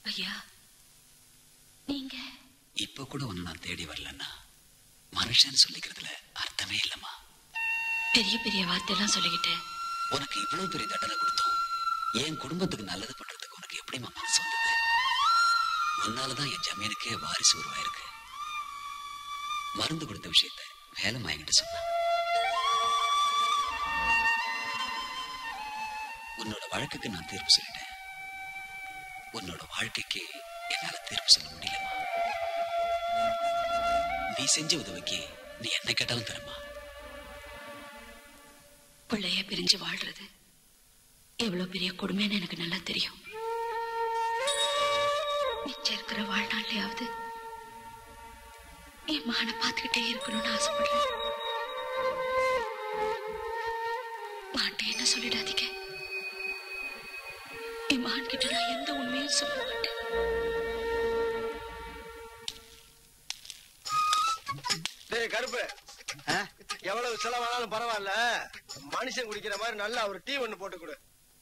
ஐயா நீங்க இப்ப கூட உன்னை நான் தேடி வரலன்னா மனுஷன் சொல்லிக்கிறதுல அர்த்தமே இல்லம்மா பெரிய பெரிய வார்த்தையெல்லாம் சொல்லிக்கிட்டு உனக்கு இவ்வளவு பெரிய தண்டனை கொடுத்தோம் என் குடும்பத்துக்கு நல்லது பண்றதுக்கு உனக்கு எப்படிம்மா மனசு வந்தது உன்னாலதான் என் ஜமீனுக்கே வாரிசு உருவாயிருக்கு மருந்து கொடுத்த விஷயத்த வேலை என்கிட்ட சொன்னான் உன்னோட வழக்குக்கு நான் தீர்ப்பு சொல்லிட்டேன் உன்னோட வாழ்க்கைக்கு என்னால தீர்ப்பு சொல்ல முடியலம்மா நீ செஞ்ச உதவிக்கு நீ என்ன கேட்டாலும் தரமா பிள்ளைய பிரிஞ்சு வாழ்றது எவ்வளவு பெரிய கொடுமைன்னு எனக்கு நல்லா தெரியும் மிச்சம் இருக்கிற வாழ்நாள்லயாவது என் மகனை பார்த்துக்கிட்டே இருக்கணும்னு ஆசைப்படுறேன் மாட்டேன்னு சொல்லிடாதீங்க என் மகன் கிட்ட நான் எந்த உண்மையும் சொல்ல மாட்டேன் டேய் கருப்பு எவ்வளவு செலவானாலும் பரவாயில்ல மனுஷன் குடிக்கிற மாதிரி நல்லா ஒரு டீ ஒண்ணு போட்டு கொடு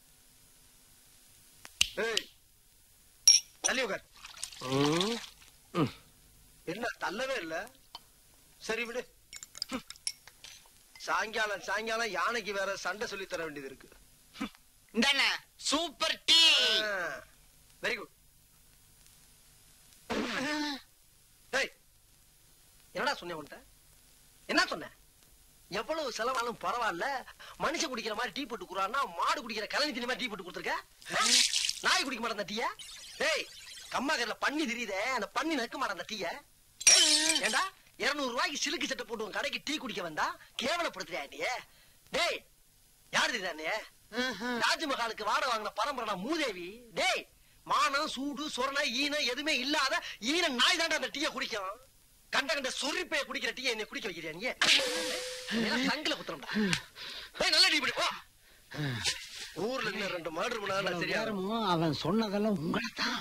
ஏய் தள்ளி உட்கார் ம், ம். என்ன தள்ளவே இல்ல சரி விடு ம். சாயங்காலம் சாயங்காலம் யானைக்கு வேற சண்டை சொல்லி தர வேண்டியது இருக்கு இந்தாண்ணே சூப்பர் டீ வெரி குட் டேய் என்னடா சொன்னேன் உன்ட்ட என்ன சொன்ன எவ்வளவு செலவாலும் பரவாயில்ல மனுஷன் குடிக்கிற மாதிரி டீ போட்டு குடுறான்னா மாடு குடிக்கிற கலனி தண்ணி மாதிரி டீ போட்டு கொடுத்துருக்க நாய் குடிக்க மாட்டேன் டீய டேய் கம்மாக்கரில் பண்ணி தெரியுதே அந்த பண்ணி நக்க மாட்டேன் அந்த டீய ஏண்டா இருநூறு ரூபாய்க்கு சிலுக்கு சட்டை போட்டு உன் கடைக்கு டீ குடிக்க வந்தா கேவலப்படுத்துறியா நீ டேய் யாரு தெரியுதா நீ தாஜ்மஹாலுக்கு வாடகை வாங்கின பரம்பரை மூதேவி டேய் மானம் சூடு சொரணை ஈனம் எதுவுமே இல்லாத ஈன நாய் தாண்டா அந்த டீயை குடிக்கும் கண்ட கண்ட சொரிப்பைய குடிக்கிற டீயை என்னை குடிக்க வைக்கிறியா நீ எல்லாம் சங்கில குத்துறோம்டா டேய் நல்ல டீ குடி போ ஊர்ல இன்னும் ரெண்டு மர்டர் பண்ணாதான் சரியா இருக்கும். அவன் சொன்னதெல்லாம் உங்களை தான்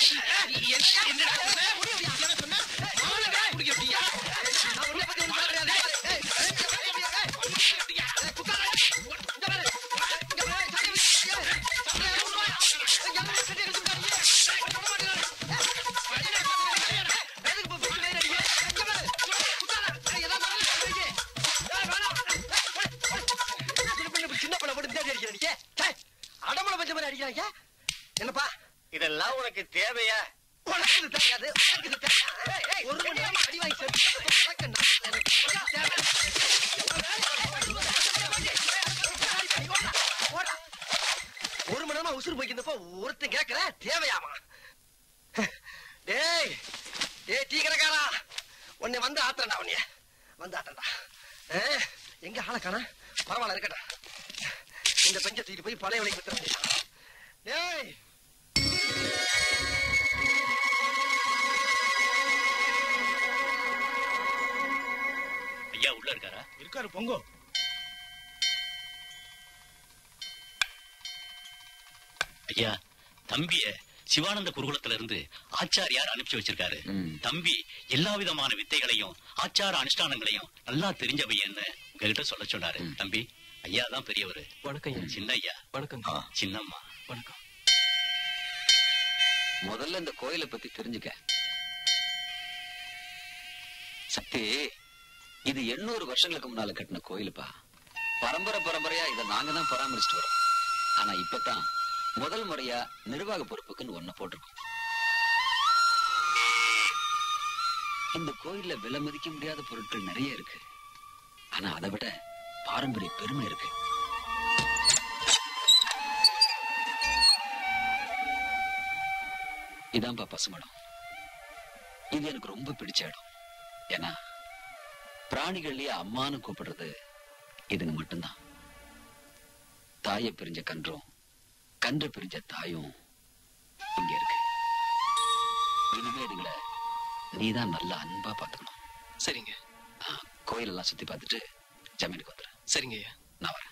சின்ன பிள்ளை போட்டு இந்த அடி அடிக்கிறீங்க அடமலை பஞ்ச மாதிரி அடிக்கிறாங்க என்னப்பா இதெல்லாம் உனக்கு தேவையா உனக்கு இது தெரியாது உனக்கு இது தெரியாது. ஏய், ஏய், ஒரு மணி நேரமா அடி வாங்கி செத்து உனக்கு நான் எனக்கு போடா. ஒரு மணி நேரமா உசுறு போய்க்கிருந்தப்போ ஒருத்தன் கேட்கற தேவையாமா டேய் டேய் டீ கடைக்காரா உன்னை வந்து ஆத்துறேன்டா உன்னைய வந்து ஆத்துறேன்டா ஏ, எங்க ஆளை காணா பரவாயில்ல இருக்கட்டா இந்த பெஞ்சை தூக்கிட்டு போய் பழைய வழிக்கு வித்துறேன் டேய் ஐயா உள்ள இருக்காரா இருக்காரு பொங்கோ ஐயா தம்பிய சிவானந்த குருகுலத்துல இருந்து ஆச்சாரியார் அனுப்பிச்சு வச்சிருக்காரு தம்பி எல்லா விதமான வித்தைகளையும் ஆச்சார அனுஷ்டானங்களையும் நல்லா தெரிஞ்சவையன்னு உங்ககிட்ட சொல்ல சொன்னாரு தம்பி ஐயா தான் பெரியவரு வணக்கம் சின்ன ஐயா வணக்கம் சின்னம்மா வணக்கம் முதல்ல இந்த கோயிலை பத்தி தெரிஞ்சுக்க சக்தி இது எண்ணூறு வருஷங்களுக்கு முன்னால கட்டின கோயிலுப்பா பரம்பரை பரம்பரையா இதை நாங்க தான் பராமரிச்சுட்டு வரோம் ஆனா இப்பதான் முதல் முறையா நிர்வாக பொறுப்புக்குன்னு ஒண்ணு போட்டிருக்கோம் இந்த கோயில்ல விலை மதிக்க முடியாத பொருட்கள் நிறைய இருக்கு ஆனா அதை விட பாரம்பரிய பெருமை இருக்கு இதான்பா பசுமடம் இது எனக்கு ரொம்ப பிடிச்ச இடம் ஏன்னா பிராணிகள்லயே அம்மான்னு கூப்பிடுறது இதுங்க மட்டும்தான் தாயை பிரிஞ்ச கன்றும் கன்று பிரிஞ்ச தாயும் இங்க இருக்கு இனிமே இதுங்களை நீதான் நல்லா அன்பா பாத்துக்கணும் சரிங்க கோயிலெல்லாம் சுத்தி பார்த்துட்டு ஜமீனுக்கு வந்துடு சரிங்க ஐயா நான் வரேன்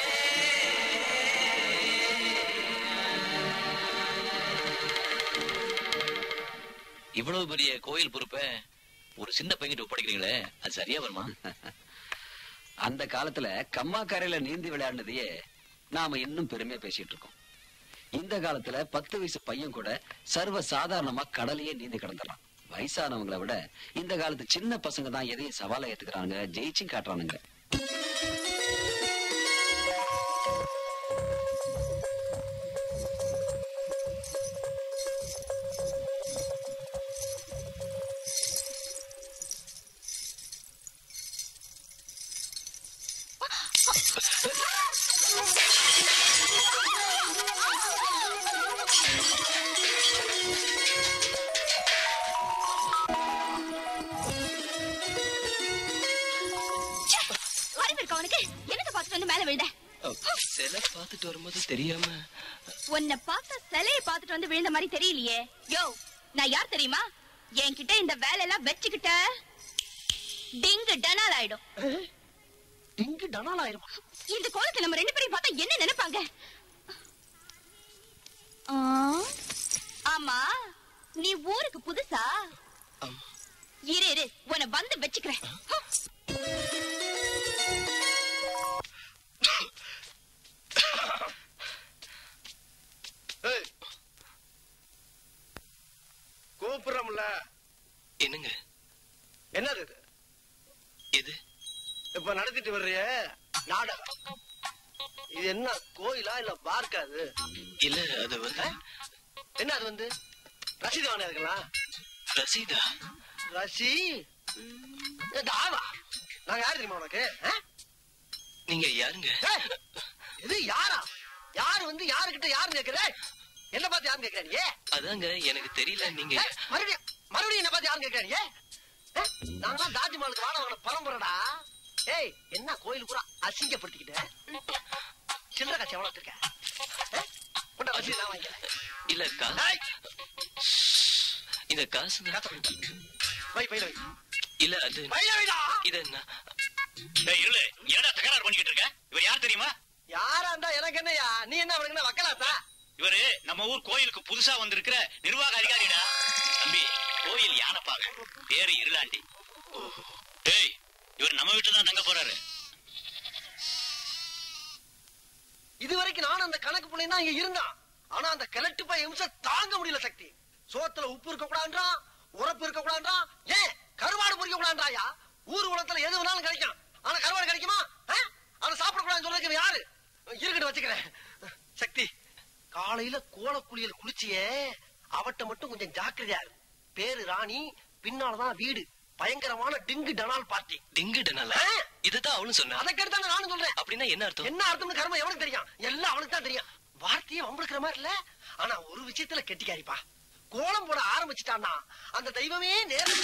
ஆ இவ்வளவு பெரிய கோயில் பொறுப்பை ஒரு சின்ன பையன்கிட்ட ஒப்படைக்கிறீங்களே அது சரியா வருமா அந்த காலத்துல கம்மாக்கரையில நீந்தி விளையாடினதையே நாம இன்னும் பெருமையா பேசிட்டு இருக்கோம் இந்த காலத்துல பத்து வயசு பையன் கூட சர்வ சாதாரணமா கடலையே நீந்தி கிடந்துறான் வயசானவங்களை விட இந்த காலத்து சின்ன பசங்க தான் எதையும் சவாலை ஏத்துக்கிறாங்க ஜெயிச்சும் காட்டுறானுங்க அறிவு இருக்கா உனக்கு என்னத்தை பார்த்துட்டு வந்து மேல விழுந்த சிலை பார்த்துட்டு வரும்போது தெரியாம உன்னை பார்த்த சிலையை பார்த்துட்டு வந்து விழுந்த மாதிரி தெரியலையே யோ நான் யார் தெரியுமா என்கிட்ட இந்த வேலையெல்லாம் வச்சுக்கிட்ட டிங்கு டனால் ஆயிடும் டிங்கு டனால் ஆயிருமா இந்த கோலத்துல நம்ம ரெண்டு பேரையும் பார்த்தா என்ன நினைப்பாங்க ஆ, ஆமா நீ ஊருக்கு புதுசா ஆமா. இரு இரு உன்னை வந்து வச்சுக்கிறேன் ஏய். கூப்பிடுறோம்ல என்னங்க என்னது இது இது இப்ப நடத்திட்டு வர்றிய நாடகம் இது என்ன கோயிலா இல்ல பார்க்கா அது இல்ல அது வந்து என்ன அது வந்து ரசீது வாங்க இருக்கலாம் ரசீதா ரசி இந்த ஆவா நாங்க யாரு தெரியுமா உனக்கு ஆ? நீங்க யாருங்க ஏய், இது யாரா யாரு வந்து யாருகிட்ட யாருன்னு கேக்குற என்ன பார்த்து யாருன்னு கேக்குற நீ அதாங்க எனக்கு தெரியல நீங்க ஏய், மறுபடியும் மறுபடியும் என்ன பார்த்து யாருன்னு கேக்குற நீ ஏய், நாங்கெல்லாம் தாஜ்மஹாலுக்கு வாழ வாங்கின பரம்பரைடா ஏய் என்ன கோயில் பூரா அசிங்கப்படுத்திக்கிட்ட சில்லற காசு எவ்வளவு வச்சிருக்க ஏய், கொண்டா ரசீது நான் வாங்கிக்கிறேன் இல்ல கா ஏய், இந்த காசு காசை கொண்டு வா. வை பையில வை இல்ல அது பையில வைடா இது என்ன டேய், இருளு என்னடா தகராறு பண்ணிக்கிட்டு இருக்க இவர் யார் தெரியுமா யாரா இருந்தா எனக்கு என்னய்யா நீ என்ன அவனுக்கு என்ன வக்கலாத்தா இவரு நம்ம ஊர் கோயிலுக்கு புதுசா வந்திருக்கிற நிர்வாக அதிகாரிடா தம்பி கோயில் யானைப்பாக பேரு இருளாண்டி டேய் இவர் நம்ம வீட்டுல தான் தங்க போறாரு இதுவரைக்கும் நானும் அந்த கணக்கு பண்ணி தான் இங்க இருந்தான் ஆனா அந்த கிழட்டு பை இம்சை தாங்க முடியல சக்தி சோத்துல உப்பு இருக்க கூடாதுன்றான் உரப்பு இருக்க கூடாதுன்றான் ஏன் கருவாடு பொறிக்க கூடாதுன்றாயா ஊர் உலகத்துல எது வேணாலும் கிடைக்கும் ஆனா கருவாடு கிடைக்குமா ஆ? அதை சாப்பிட கூடாதுன்னு சொல்றதுக்கு யாரு இருக்கட்டும் வச்சுக்கிறேன் சக்தி காலையில கோலக்குளியல் குளிச்சியே அவட்ட மட்டும் கொஞ்சம் ஜாக்கிரதையா இரு பேரு ராணி பின்னாலதான் வீடு பயங்கரமான டிங்கு டனால் பார்ட்டி டிங்குடனால ஆ? இதுதான் அவளும் சொன்னா அதற்கடுத்து நானும் சொல்றேன் அப்படின்னா என்ன அர்த்தம் என்ன அர்த்தம்னு கர்மம் எவனுக்கு தெரியும் எல்லாம் அவனுக்கு தான் தெரியும் வார்த்தையே வம்பளுக்கிற மாதிரி இல்ல ஆனா ஒரு விஷயத்துல கெட்டிக்காரிப்பா கோலம் போட ஆரம்பிச்சுட்டான்னா அந்த தெய்வமே நேரம்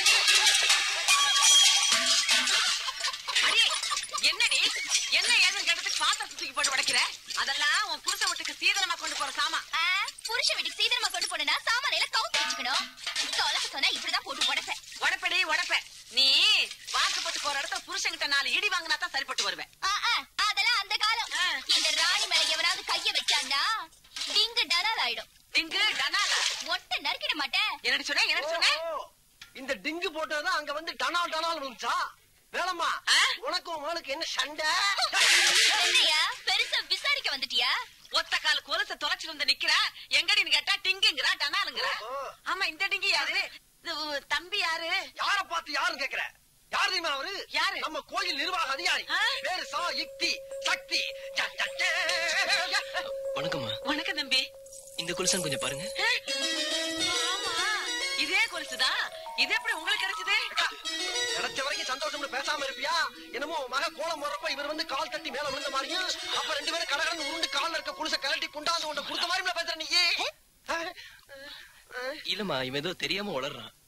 என்னடி என்ன ஏதுன்னு கேட்டதுக்கு பாத்திரத்தை தூக்கி போட்டு உடைக்கிற அதெல்லாம் உன் புருஷ வீட்டுக்கு சீதனமா கொண்டு போற சாமா ஆ, புருஷ வீட்டுக்கு சீதனமா கொண்டு போனா சாமானையில கவுத்து வச்சுக்கணும் தொலைக்க சொன்னா இப்படிதான் போட்டு உடப்பேன் உடப்படி உடப்ப நீ வாக்குப்பட்டு போற இடத்துல புருஷன்கிட்ட நாலு இடி வாங்கினா தான் சரிப்பட்டு வருவேன் ஆ, ஆ, அதெல்லாம் அந்த காலம் ஆ. இந்த ராணி மேல எவனாவது கைய வச்சான்னா டிங்கு டனால் ஆயிடும் டிங்கு டனாலா மொட்டை நறுக்கிட மாட்டேன் என்னடி சொன்ன என்னடி சொன்ன ஓ, இந்த டிங்கு போட்டதுதான் அங்க வந்து டனால் டனால் விழுந்துச்சா வேலம்மா ஆ? உனக்கும் மகளுக்கு என்ன சண்டை என்னய்யா பெருசா விசாரிக்க வந்துட்டியா ஒத்த கால் கொலுச தொலைச்சு வந்து நிக்கிறா எங்கடின்னு கேட்டா டிங்குங்கிறா டனாலுங்கிறா ஓ. ஆமா இந்த டிங்கு யாரு இது உ- தம்பி யாரு யார பார்த்து யாருன்னு கேக்குற யார் தெரியுமா அவரு யாரு? நம்ம கோயில் நிர்வாக அதிகாரி ஆ? பேரு சா யுக்தி சக்தி ஜ, ஜ, ஜ. வணக்கம்மா வணக்கம் தம்பி இந்த குலசன் கொஞ்சம் பாருங்க ஆமா இதே கொலுசுதான் இது எப்படி உங்களுக்கு கிடைச்சது கிடைச்ச வரைக்கும் சந்தோஷம்னு பேசாம இருப்பியா என்னமோ உன் மக கோலம் போடுறப்ப இவர் வந்து கால் தட்டி மேல விழுந்த மாதிரியும் அப்ப ரெண்டு பேரும் கடகடன்னு உருண்டு கால்ல இருக்க குடிசை கலட்டி குண்டாந்து உன்ட கொடுத்த மாதிரி பேசுற நீ இல்லம்மா இவன் ஏதோ தெரியாம உளறான்